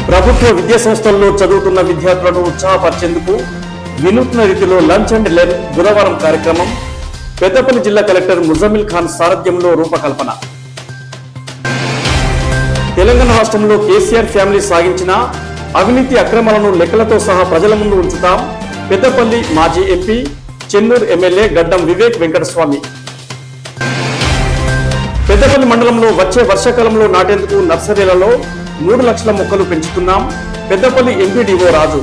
ప్రభుత్వ విద్యా సంస్థల్లో చదువుతున్న విద్యార్థులను ఉత్సాహపరిచేందుకు వినూత్న రీతిలో లంచ్ అండ్ లెర్న్ బుధవారం కార్యక్రమం పెద్దపల్లి జిల్లా కలెక్టర్ ముజమిల్ ఖాన్ సారథ్యంలో రూపకల్పన తెలంగాణ రాష్ట్రంలో కేసీఆర్ ఫ్యామిలీ సాగించిన అవినీతి అక్రమాలను లెక్కలతో సహా ప్రజల ముందు ఉంచుతాం పెద్దపల్లి మాజీ ఎంపీ చెన్నూరు ఎమ్మెల్యే గడ్డం వివేక్ వెంకటస్వామి పెద్దపల్లి మండలంలో వచ్చే వర్షాకాలంలో నాటేందుకు నర్సరీలలో మూడు లక్షల మొక్కలు పెంచుతున్నాం పెద్దపల్లి ఎంపీడీఓ రాజు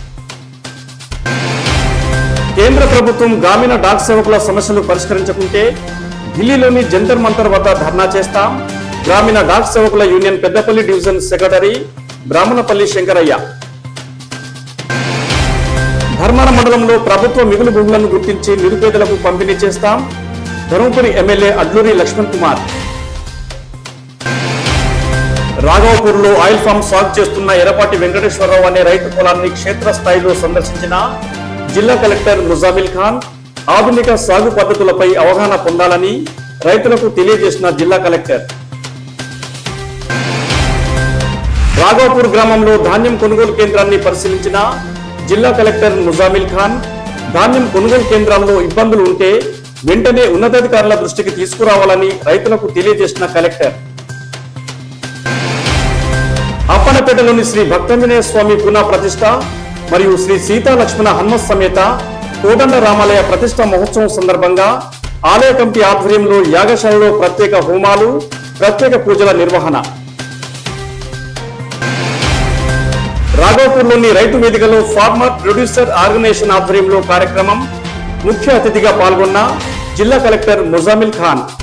కేంద్ర ప్రభుత్వం గ్రామీణ డాక్ సేవకుల సమస్యలు పరిష్కరించకుంటే ఢిల్లీలోని జంతర్ మంతర్ వద్ద ధర్నా చేస్తాం గ్రామీణ డాక్ సేవకుల union Peddapalli division secretary Brahmanapalli Shankaraiah Dharmana మండలంలో ప్రభుత్వ మిగులు భూములను గుర్తించి నిరుపేదలకు పంపిణీ చేస్తాం ధర్మపురి ఎమ్మెల్యే అడ్లూరి లక్ష్మణ్ కుమార్ రాఘవపూర్లో ఆయిల్ ఫామ్ సాగు చేస్తున్న ఎర్రపాటి వెంకటేశ్వరరావు అనే రైతు పొలాన్ని క్షేత్రస్థాయిలో సందర్శించిన జిల్లా కలెక్టర్ ముజామిల్ ఖాన్ ఆధునిక సాగు పద్ధతులపై అవగాహన పొందాలని రైతులకు తెలియజేసిన జిల్లా కలెక్టర్ రాఘవపూర్ గ్రామంలో ధాన్యం కొనుగోలు కేంద్రాన్ని పరిశీలించిన జిల్లా కలెక్టర్ ముజామిల్ ఖాన్ ధాన్యం కొనుగోలు కేంద్రాల్లో ఇబ్బందులు ఉంటే వెంటనే ఉన్నతాధికారుల దృష్టికి తీసుకురావాలని రైతులకు తెలియజేసిన కలెక్టర్ అప్పనపేటలోని శ్రీ భక్తాంజనేయ స్వామి పునః ప్రతిష్ట మరియు శ్రీ సీతా లక్ష్మణ హనుమత్ సమేత కోదండ రామాలయ ప్రతిష్ట మహోత్సవం సందర్భంగా ఆలయ కమిటీ ఆధ్వర్యంలో యాగశాలలో ప్రత్యేక హోమాలు ప్రత్యేక పూజల నిర్వహణ రాఘవపూర్లోని రైతు వేదికలో ఫార్మర్ ప్రొడ్యూసర్ ఆర్గనైజేషన్ ఆధ్వర్యంలో కార్యక్రమం ముఖ్య అతిథిగా పాల్గొన్న జిల్లా కలెక్టర్ ముజామిల్ ఖాన్